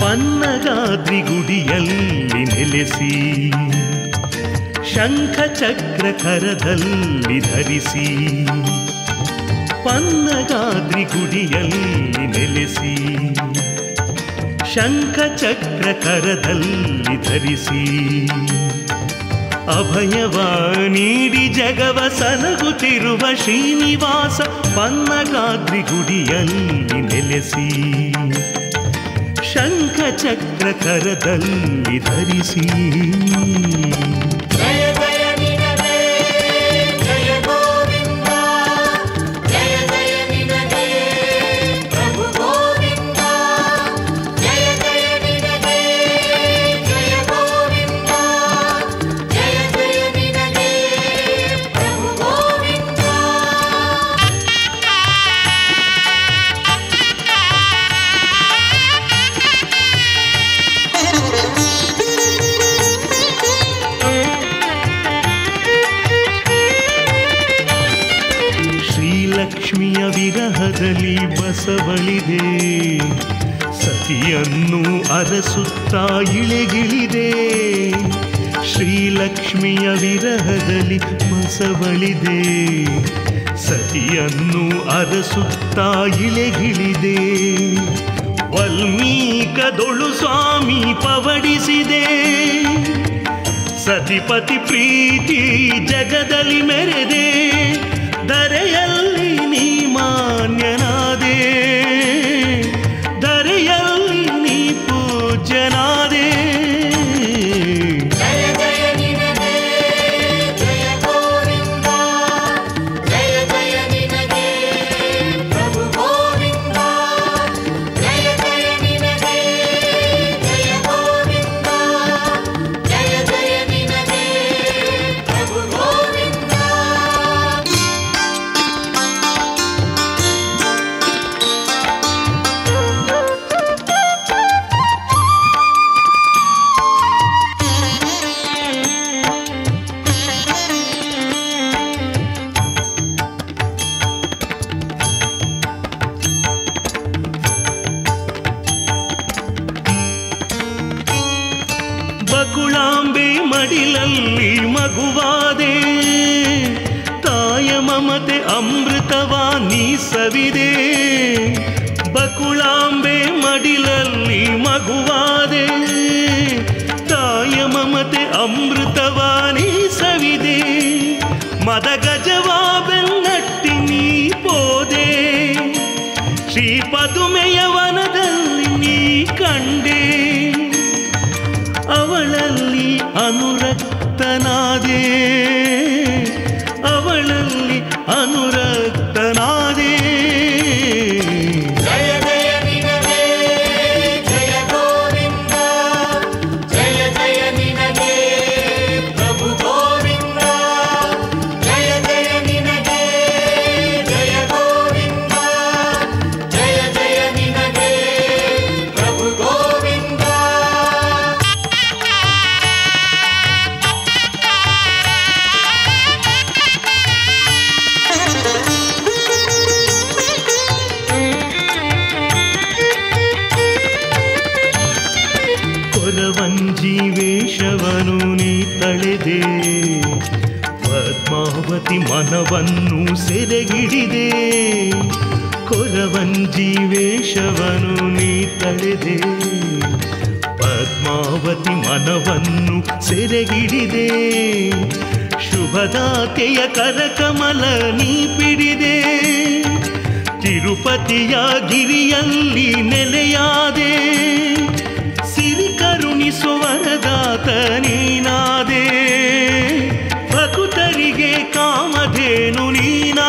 ಪನ್ನಗಾದ್ರಿ ಗುಡಿಯಲ್ಲಿ ನೆಲೆಸಿ ಶಂಖ ಚಕ್ರ ಕರದಲ್ಲಿ ಧರಿಸಿ ಪನ್ನಗಾದ್ರಿ ಗುಡಿಯಲ್ಲಿ ನೆಲೆಸಿ ಶಂಖ ಚಕ್ರ ಕರದಲ್ಲಿ ಧರಿಸಿ ಅಭಯವ ನೀಡಿ ಜಗವ ಸಲಗುತ್ತಿರುವ ಶ್ರೀನಿವಾಸ ಪನ್ನಗಾದ್ರಿ ಗುಡಿಯಲ್ಲಿ ನೆಲೆಸಿ ಶಂಖ ಚಕ್ರ ಕರದಲ್ಲಿ ಧರಿಸಿ ಜಯ ಜಯ ನಿನಗೆ ಜಯ ಗೋವಿಂದ ಜಯ ಜಯ ನಿನಗೆ ಪ್ರಭು ಗೋವಿಂದ ಜಯ ಜಯ ನಿನಗೆ ಜಯ ಗೋವಿಂದ ಜಯ ಜಯ ನಿನಗೆ ಪ್ರಭು ಗೋವಿಂದ ಶ್ರೀಲಕ್ಷ್ಮಿಯ ವಿರಹದಲ್ಲಿ ಬಸವಳಿದೆ ಸತಿಯನ್ನು ಅರಸುತ್ತಾ ಇಳೆಗಿಳಿದೆ ಶ್ರೀಲಕ್ಷ್ಮಿಯ ವಿರಹದಲ್ಲಿ ಬಸವಳಿದೆ ಸತಿಯನ್ನು ಅರಸುತ್ತಾ ಇಳೆಗಿಳಿದೆ ವಲ್ಮೀಕದೊಳು ಸ್ವಾಮಿ ಪವಡಿಸಿದೆ ಸತಿಪತಿ ಪ್ರೀತಿ ಜಗದಲ್ಲಿ ಮೆರೆದೆ ಧರೆಯಲ್ಲಿ ನೀ ಮಾನ್ಯನಾದೆ ಧರೆಯಲ್ಲಿ ನೀ ಪೂಜ್ಯನಾದೆ ಜಯ ಜಯ ನಿನಗೆ ಜಯ ಗೋವಿಂದ ಜಯ ಜಯ ನಿನಗೆ ಪ್ರಭು ಗೋವಿಂದ ಜಯ ಜಯ ನಿನಗೆ ಜಯ ಗೋವಿಂದ ಜಯ ಜಯ ನಿನಗೆ ಪ್ರಭು ಗೋವಿಂದ ಬಕುಳಾಂಬೆ ಮಡಿಲಲ್ಲಿ ಮಗುವಾದೆ ತಾಯ ಮಮತೆ ಅಮೃತವ ನೀ ಸವಿದೆ ಬಕುಳಾಂಬೆ ಮಡಿಲಲ್ಲಿ ಮಗುವಾದೆ ತಾಯ ಮಮತೆ ಅಮೃತವ ನೀ ಸವಿದೆ ಮದ ಗಜವಾ ಬೆನ್ನಟ್ಟಿ ನೀ ಪೋದೆ ಶ್ರೀ ಪದುಮೆಯ ವನದಲ್ಲಿ ನೀ ಕಂಡೆ ಅವಳಲ್ಲಿ ಅನುರಕ್ತನಾದೆ ಅವಳಲ್ಲಿ ಅನುರಕ್ತನಾದೆ ಜಯ ಜಯ ನಿನಗೆ ಜಯ ಗೋವಿಂದ ಜಯ ಜಯ ನಿನಗೆ ಪ್ರಭು ಗೋವಿಂದ ಜಯ ಜಯ ನಿನಗೆ ಜಯ ಗೋವಿಂದ ಜಯ ಜಯ ನಿನಗೆ ಪ್ರಭು ಗೋವಿಂದ ಕೊರವಂಜಿ ವೇಷವನು ನೀ ತಳೆದೆ ಪದ್ಮಾವತಿ ಮನವನ್ನು ಸೆರೆಗಿಡಿದೆ ಕೊರವಂಜಿ ವೇಷವನು ನೀ ತಳೆದೆ ಪದ್ಮಾವತಿ ಮನವನ್ನು ಸೆರೆಗಿಡಿದೆ ಶುಭದಾತೆಯ ಕರಕಮಲ ನೀ ಪಿಡಿದೆ ತಿರುಪತಿಯ ಗಿರಿಯಲ್ಲಿ ನೆಲೆಯಾದೆ ಸಿರಿ ಕರುಣಿಸುವ ವರದಾತ ನೀನಾದೆ ಭಕುತರಿಗೆ ಕಾಮಧೇನು ನೀನಾದೆ